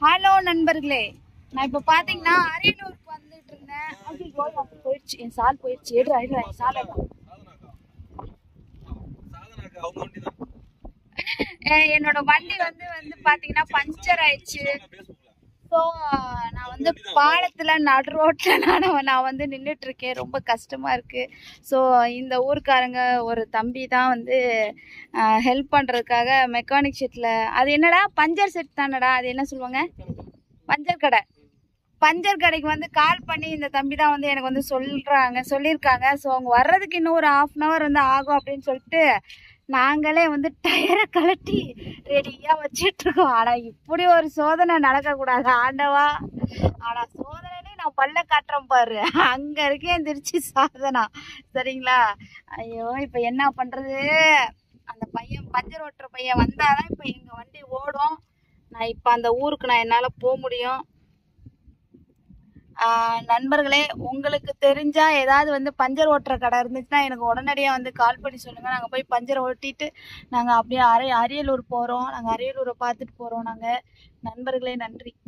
Hello நண்பர்களே நான் இப்போ பார்த்தீங்கன்னா அரியலூருக்கு வந்துட்டு இருந்தேன் ஐயோ, அப்ப போயிடுச்சு என் சால் போயிடுச்சு எடுறா எடுறா என் சால் எடுறா. சாதனாக்கு அவங்க வண்டி தான் அஹ் என்னோட வண்டி வந்து வந்து பார்த்தீங்கன்னா பஞ்சர் ஆயிடுச்சு ஸோ நான் வந்து பாலத்தில் நடு ரோட்டில் நான் நான் வந்து நின்றுட்டு இருக்கேன் ரொம்ப கஷ்டமாக இருக்குது ஸோ இந்த ஊருக்காரங்க ஒரு தம்பி தான் வந்து ஹெல்ப் பண்ணுறதுக்காக மெக்கானிக் ஷெட்டில் அது என்னடா பஞ்சர் செட் தானடா அது என்ன சொல்லுவாங்க பஞ்சர் கடை பஞ்சர் கடைக்கு வந்து கால் பண்ணி இந்த தம்பி தான் வந்து எனக்கு வந்து சொல்கிறாங்க சொல்லியிருக்காங்க ஸோ அவங்க வர்றதுக்கு இன்னும் ஒரு ஆஃப் அன் ஹவர் வந்து ஆகும் அப்படின்னு சொல்லிட்டு நாங்களே வந்து டயரை கழட்டி ரெடியாக வச்சிட்டு இருக்கோம் ஆனால் இப்படி ஒரு சோதனை நடக்கக்கூடாது ஆண்டவா ஆனால் சோதனைனே நான் பல்ல காட்டுறேன் பாரு அங்கே இருக்கேன் திருச்சி சாதனா சரிங்களா ஐயோ இப்போ என்ன பண்ணுறது அந்த பையன் பஞ்சர் ஓட்டுற பையன் வந்தாதான் இப்போ எங்கள் வண்டி ஓடும் நான் இப்போ அந்த ஊருக்கு நான் என்னால் போக முடியும் ஆஹ் நண்பர்களே உங்களுக்கு தெரிஞ்சா ஏதாவது வந்து பஞ்சர் ஓட்டுற கடை இருந்துச்சுன்னா எனக்கு உடனடியாக வந்து கால் பண்ணி சொல்லுங்க நாங்கள் போய் பஞ்சர் ஓட்டிட்டு நாங்கள் அப்படியே அரை அரியலூர் போகிறோம் நாங்கள் அரியலூரை பார்த்துட்டு போகிறோம் நாங்கள் நண்பர்களே நன்றி